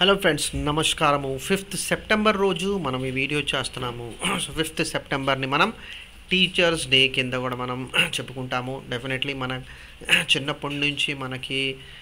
hello friends నమస్కారము fifth September రోజు మనం ఈ వీడియో చేస్తున్నాము సో ఫిఫ్త్ సెప్టెంబర్ని మనం టీచర్స్ డే కింద కూడా మనం చెప్పుకుంటాము డెఫినెట్లీ మన చిన్నప్పటి నుంచి మనకి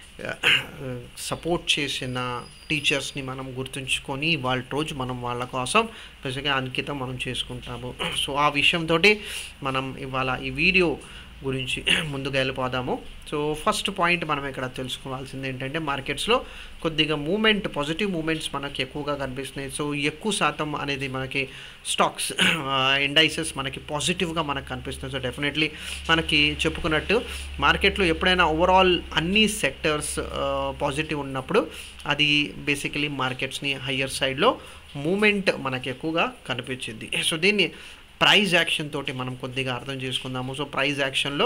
సపోర్ట్ చేసిన టీచర్స్ని మనం గుర్తుంచుకొని వాళ్ళ రోజు మనం వాళ్ళ కోసం బేసిక్గా అంకితం మనం చేసుకుంటాము సో ఆ విషయంతో మనం ఇవాళ ఈ వీడియో గురించి ముందుకు వెళ్ళిపోదాము సో ఫస్ట్ పాయింట్ మనం ఇక్కడ తెలుసుకోవాల్సింది ఏంటంటే మార్కెట్స్లో కొద్దిగా మూమెంట్ పాజిటివ్ మూమెంట్స్ మనకి ఎక్కువగా కనిపిస్తున్నాయి సో ఎక్కువ శాతం అనేది మనకి స్టాక్స్ ఇండైసెస్ మనకి పాజిటివ్గా మనకు కనిపిస్తుంది సో డెఫినెట్లీ మనకి చెప్పుకున్నట్టు మార్కెట్లో ఎప్పుడైనా ఓవరాల్ అన్ని సెక్టర్స్ పాజిటివ్ ఉన్నప్పుడు అది బేసికలీ మార్కెట్స్ని హయ్యర్ సైడ్లో మూమెంట్ మనకి ఎక్కువగా కనిపించింది సో దీన్ని ప్రైజ్ యాక్షన్ తోటి మనం కొద్దిగా అర్థం చేసుకుందాము సో ప్రైజ్ యాక్షన్లో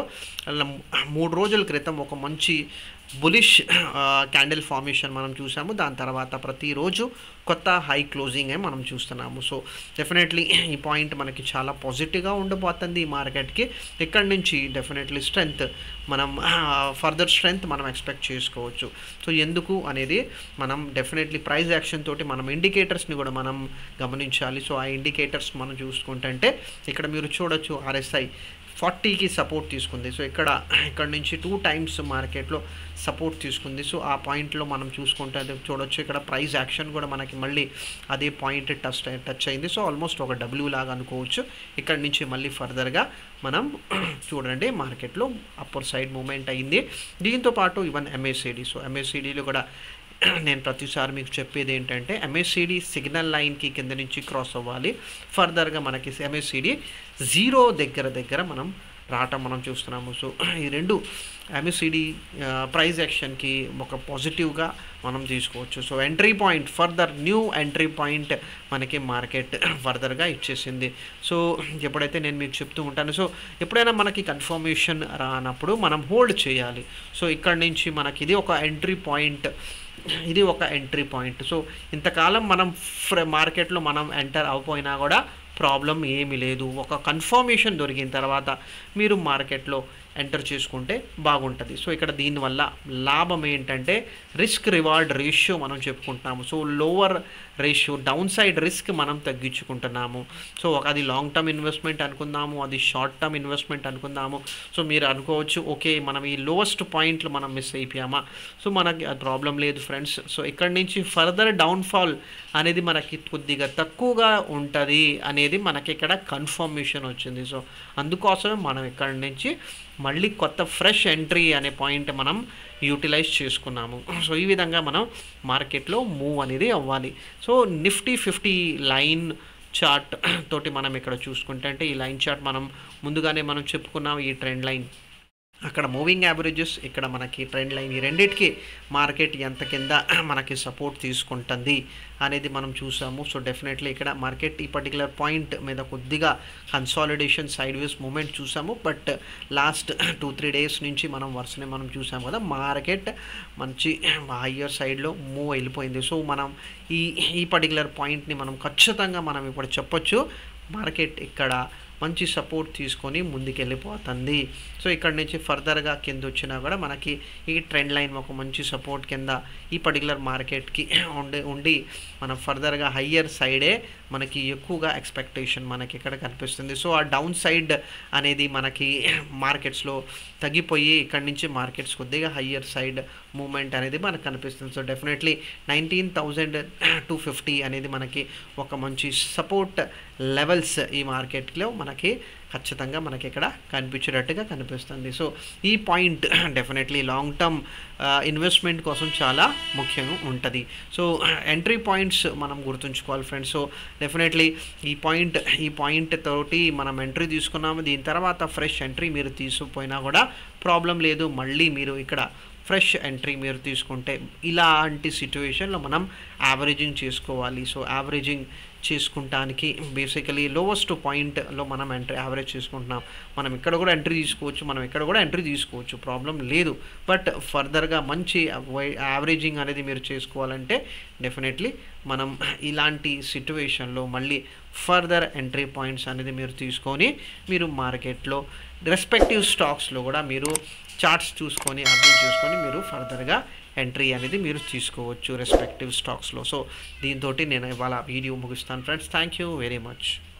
మూడు రోజుల క్రితం ఒక మంచి బులిష్ క్యాండిల్ ఫార్మేషన్ మనం చూసాము దాని తర్వాత ప్రతిరోజు కొత్త హై క్లోజింగ్ మనం చూస్తున్నాము సో డెఫినెట్లీ ఈ పాయింట్ మనకి చాలా పాజిటివ్గా ఉండబోతుంది ఈ మార్కెట్కి ఇక్కడ నుంచి డెఫినెట్లీ స్ట్రెంగ్త్ మనం ఫర్దర్ స్ట్రెంగ్త్ మనం ఎక్స్పెక్ట్ చేసుకోవచ్చు సో ఎందుకు అనేది మనం డెఫినెట్లీ ప్రైస్ యాక్షన్ తోటి మనం ఇండికేటర్స్ని కూడా మనం గమనించాలి సో ఆ ఇండికేటర్స్ మనం చూసుకుంటుంటే ఇక్కడ మీరు చూడొచ్చు ఆర్ఎస్ఐ ఫార్టీకి సపోర్ట్ తీసుకుంది సో ఇక్కడ ఇక్కడ నుంచి టూ టైమ్స్ మార్కెట్లో సపోర్ట్ తీసుకుంది సో ఆ పాయింట్లో మనం చూసుకుంటే చూడొచ్చు ఇక్కడ ప్రైస్ యాక్షన్ కూడా మనకి మళ్ళీ అదే పాయింట్ టచ్ టచ్ అయింది సో ఆల్మోస్ట్ ఒక డబ్ల్యూ లాగా అనుకోవచ్చు ఇక్కడ నుంచి మళ్ళీ ఫర్దర్గా మనం చూడండి మార్కెట్లో అప్పర్ సైడ్ మూమెంట్ అయింది దీంతో పాటు ఈవెన్ ఎంఎస్సిడి సో ఎంఎస్సిడీలో కూడా నేను ప్రతిసారి మీకు చెప్పేది ఏంటంటే ఎంఎస్సిడి సిగ్నల్ లైన్కి కింద నుంచి క్రాస్ అవ్వాలి ఫర్దర్గా మనకి ఎంఎస్సిడి జీరో దగ్గర దగ్గర మనం రావటం మనం చూస్తున్నాము సో ఈ రెండు ఎంఎస్సిడి ప్రైస్ యాక్షన్కి ఒక పాజిటివ్గా మనం తీసుకోవచ్చు so entry point further new entry point మనకి మార్కెట్ ఫర్దర్గా ఇచ్చేసింది సో ఎప్పుడైతే నేను మీకు చెప్తూ ఉంటాను సో ఎప్పుడైనా మనకి కన్ఫర్మేషన్ రానప్పుడు మనం హోల్డ్ చేయాలి సో ఇక్కడ నుంచి మనకి ఇది ఒక ఎంట్రీ పాయింట్ ఇది ఒక ఎంట్రీ పాయింట్ సో ఇంతకాలం మనం మార్కెట్లో మనం ఎంటర్ అయిపోయినా కూడా ప్రాబ్లం ఏమీ లేదు ఒక కన్ఫర్మేషన్ దొరికిన తర్వాత మీరు మార్కెట్లో ఎంటర్ చేసుకుంటే బాగుంటుంది సో ఇక్కడ దీనివల్ల లాభం ఏంటంటే రిస్క్ రివార్డ్ రేషియో మనం చెప్పుకుంటున్నాము so lower ratio down side risk మనం తగ్గించుకుంటున్నాము సో అది లాంగ్ టర్మ్ ఇన్వెస్ట్మెంట్ అనుకుందాము అది షార్ట్ టర్మ్ ఇన్వెస్ట్మెంట్ అనుకుందాము సో మీరు అనుకోవచ్చు ఓకే మనం ఈ లోవెస్ట్ పాయింట్లు మనం మిస్ అయిపోయామా సో మనకి అది ప్రాబ్లం లేదు ఫ్రెండ్స్ సో ఇక్కడ నుంచి ఫర్దర్ డౌన్ఫాల్ అనేది మనకి కొద్దిగా తక్కువగా ఉంటుంది అనేది మనకి ఇక్కడ కన్ఫర్మేషన్ వచ్చింది సో అందుకోసమే మనం ఇక్కడ నుంచి మళ్ళీ కొత్త ఫ్రెష్ ఎంట్రీ అనే పాయింట్ మనం యూటిలైజ్ చేసుకున్నాము సో ఈ విధంగా మనం మార్కెట్లో మూవ్ అనేది అవ్వాలి so Nifty fifty line chart తోటి మనం ఇక్కడ చూసుకుంటే అంటే ఈ లైన్ చార్ట్ మనం ముందుగానే మనం చెప్పుకున్నాం ఈ ట్రెండ్ లైన్ అక్కడ మూవింగ్ యావరేజెస్ ఇక్కడ మనకి ట్రెండ్ లైన్ ఈ రెండింటికి మార్కెట్ ఎంత కింద మనకి సపోర్ట్ తీసుకుంటుంది అనేది మనం చూసాము సో డెఫినెట్లీ ఇక్కడ మార్కెట్ ఈ పర్టికులర్ పాయింట్ మీద కొద్దిగా కన్సాలిడేషన్ సైడ్ వేస్ మూమెంట్ చూసాము but last two three days నుంచి మనం వరుసనే మనం చూసాము కదా మార్కెట్ మంచి హయ్యర్ సైడ్లో మూవ్ వెళ్ళిపోయింది సో మనం ఈ ఈ పర్టికులర్ పాయింట్ని మనం ఖచ్చితంగా మనం ఇప్పుడు చెప్పొచ్చు మార్కెట్ ఇక్కడ మంచి సపోర్ట్ తీసుకొని ముందుకెళ్ళిపోతుంది సో ఇక్కడ నుంచి ఫర్దర్గా కింద వచ్చినా కూడా మనకి ఈ ట్రెండ్ లైన్ ఒక మంచి సపోర్ట్ కింద ఈ పర్టికులర్ మార్కెట్కి ఉండి ఉండి మనం ఫర్దర్గా హయ్యర్ సైడే మనకి ఎక్కువగా ఎక్స్పెక్టేషన్ మనకి ఇక్కడ కనిపిస్తుంది సో ఆ డౌన్ సైడ్ అనేది మనకి మార్కెట్స్లో తగ్గిపోయి ఇక్కడ నుంచి మార్కెట్స్ కొద్దిగా హయ్యర్ సైడ్ మూమెంట్ అనేది మనకు కనిపిస్తుంది so definitely nineteen thousand two fifty అనేది మనకి ఒక మంచి సపోర్ట్ లెవెల్స్ ఈ మార్కెట్లో మనకి ఖచ్చితంగా మనకి ఇక్కడ కనిపించేటట్టుగా కనిపిస్తుంది సో ఈ point definitely long term investment కోసం చాలా ముఖ్యంగా ఉంటుంది సో ఎంట్రీ పాయింట్స్ మనం గుర్తుంచుకోవాలి ఫ్రెండ్స్ సో డెఫినెట్లీ ఈ పాయింట్ ఈ పాయింట్ తోటి మనం ఎంట్రీ తీసుకున్నాము దీని తర్వాత ఫ్రెష్ ఎంట్రీ మీరు తీసుకుపోయినా కూడా ప్రాబ్లం లేదు మళ్ళీ మీరు ఇక్కడ ఫ్రెష్ ఎంట్రీ మీరు తీసుకుంటే ఇలాంటి సిచ్యువేషన్లో మనం యావరేజింగ్ చేసుకోవాలి సో యావరేజింగ్ చేసుకుంటానికి బేసికలీ లోవెస్ట్ పాయింట్లో మనం ఎంట్రీ యావరేజ్ చేసుకుంటున్నాం మనం ఇక్కడ కూడా ఎంట్రీ తీసుకోవచ్చు మనం ఇక్కడ కూడా ఎంట్రీ తీసుకోవచ్చు ప్రాబ్లం లేదు బట్ ఫర్దర్గా మంచి యావరేజింగ్ అనేది మీరు చేసుకోవాలంటే డెఫినెట్లీ మనం ఇలాంటి సిచ్యువేషన్లో మళ్ళీ ఫర్దర్ ఎంట్రీ పాయింట్స్ అనేది మీరు తీసుకొని మీరు మార్కెట్లో రెస్పెక్టివ్ స్టాక్స్లో కూడా మీరు చార్ట్స్ చూసుకొని అర్థం చూసుకొని మీరు ఫర్దర్గా ఎంట్రీ అనేది మీరు తీసుకోవచ్చు రెస్పెక్టివ్ స్టాక్స్లో సో దీంతో నేను ఇవాళ వీడియో ముగిస్తాను friends thank you very much